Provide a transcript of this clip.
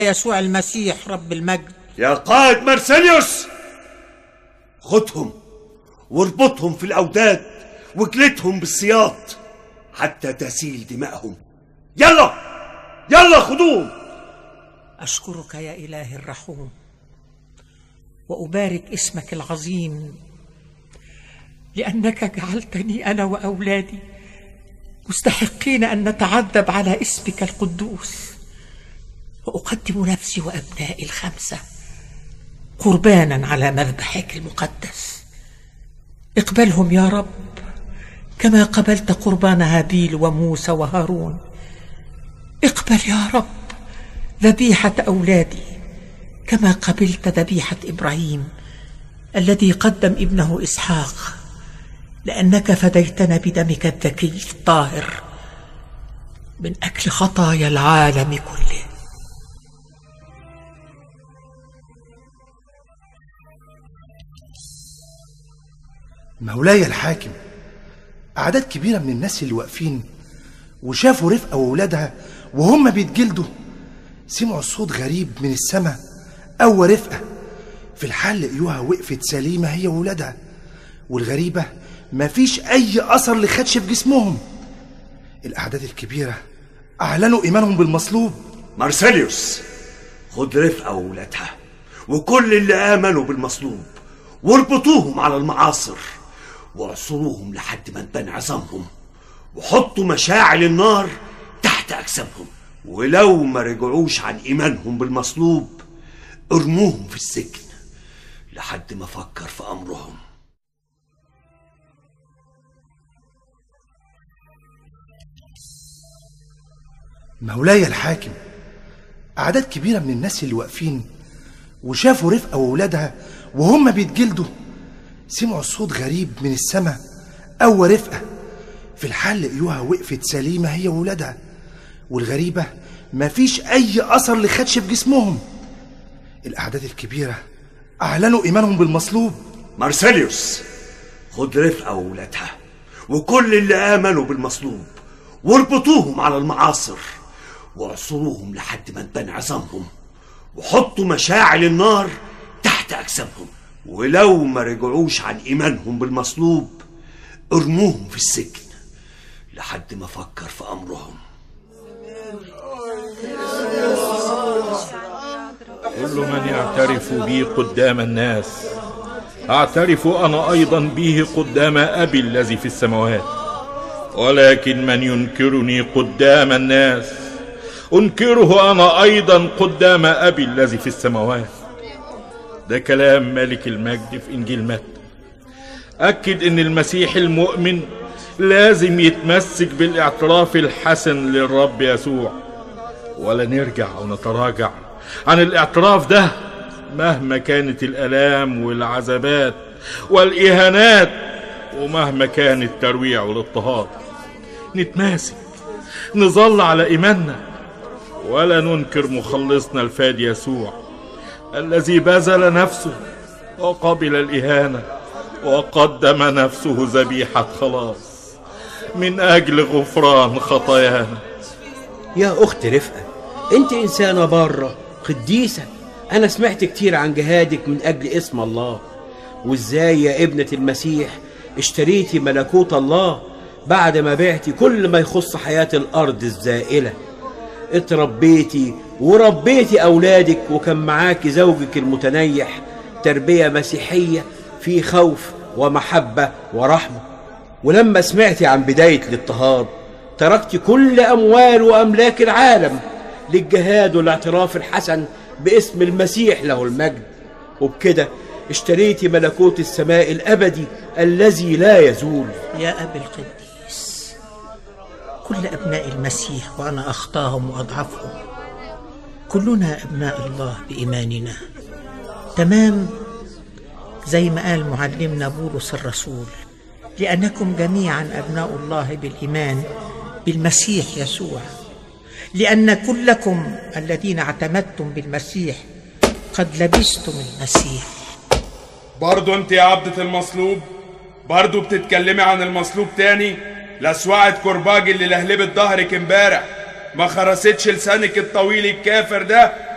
يسوع المسيح رب المجد يا قائد مرسيليوس خدهم واربطهم في الأوداد واجلدهم بالسياط حتى تسيل دمائهم يلا يلا خدوهم أشكرك يا إله الرحوم وأبارك اسمك العظيم لأنك جعلتني أنا وأولادي مستحقين أن نتعذب على اسمك القدوس وأقدم نفسي وأبنائي الخمسة قربانا على مذبحك المقدس اقبلهم يا رب كما قبلت قربان هابيل وموسى وهارون اقبل يا رب ذبيحة أولادي كما قبلت ذبيحة إبراهيم الذي قدم ابنه إسحاق لأنك فديتنا بدمك الذكي الطاهر من أجل خطايا العالم كله مولاي الحاكم أعداد كبيرة من الناس اللي واقفين وشافوا رفقة وولادها وهم بيتجلدوا سمعوا صوت غريب من السماء أول رفقة في الحال لقيوها وقفت سليمة هي وولادها والغريبة مفيش أي أثر لخدش في جسمهم الأعداد الكبيرة أعلنوا إيمانهم بالمصلوب مرسيليوس خد رفقة وولادها وكل اللي آمنوا بالمصلوب واربطوهم على المعاصر واعصروهم لحد ما تبان عظامهم وحطوا مشاعل النار تحت أجسامهم ولو ما رجعوش عن إيمانهم بالمصلوب ارموهم في السجن لحد ما فكر في أمرهم مولاي الحاكم أعداد كبيرة من الناس اللي واقفين وشافوا رفقة وولادها وهم بيتجلدوا سمعوا صوت غريب من السماء أول رفقة في الحال لقيوها وقفت سليمة هي وولادها والغريبة مفيش أي أثر لخدش في جسمهم الأعداد الكبيرة أعلنوا إيمانهم بالمصلوب مرسيليوس خد رفقة وولادها وكل اللي آمنوا بالمصلوب واربطوهم على المعاصر واعصروهم لحد ما تبان عظامهم وحطوا مشاعل النار تحت أجسامهم ولو ما رجعوش عن إيمانهم بالمصلوب ارموهم في السجن لحد ما فكر في أمرهم كل من يعترف بي قدام الناس اعترف انا ايضا به قدام ابي الذي في السماوات ولكن من ينكرني قدام الناس انكره انا ايضا قدام ابي الذي في السماوات ده كلام ملك المجد في انجيل متى اكد ان المسيح المؤمن لازم يتمسك بالاعتراف الحسن للرب يسوع ولا نرجع او نتراجع عن الاعتراف ده مهما كانت الالام والعذابات والاهانات ومهما كان الترويع والاضطهاد نتماسك نظل على ايماننا ولا ننكر مخلصنا الفادي يسوع الذي بذل نفسه وقبل الاهانه وقدم نفسه ذبيحه خلاص من اجل غفران خطايانا يا أخت رفقة أنت إنسانة بارة قديسة أنا سمعت كتير عن جهادك من أجل اسم الله وإزاي يا ابنة المسيح اشتريتي ملكوت الله بعد ما بعتي كل ما يخص حياة الأرض الزائلة اتربيتي وربيتي أولادك وكان معاكي زوجك المتنيح تربية مسيحية في خوف ومحبة ورحمة ولما سمعتي عن بداية الاضطهاد تركت كل أموال وأملاك العالم للجهاد والاعتراف الحسن باسم المسيح له المجد وبكده اشتريت ملكوت السماء الأبدي الذي لا يزول يا أبي القديس كل أبناء المسيح وأنا أخطاهم وأضعفهم كلنا أبناء الله بإيماننا تمام زي ما قال معلمنا بولس الرسول لأنكم جميعا أبناء الله بالإيمان بالمسيح يسوع لأن كلكم الذين اعتمدتم بالمسيح قد لبستم المسيح برضو انت يا عبدة المصلوب برضو بتتكلمي عن المصلوب تاني لسوعة كرباج اللي لهلبت ظهرك امبارح ما خرستش لسانك الطويل الكافر ده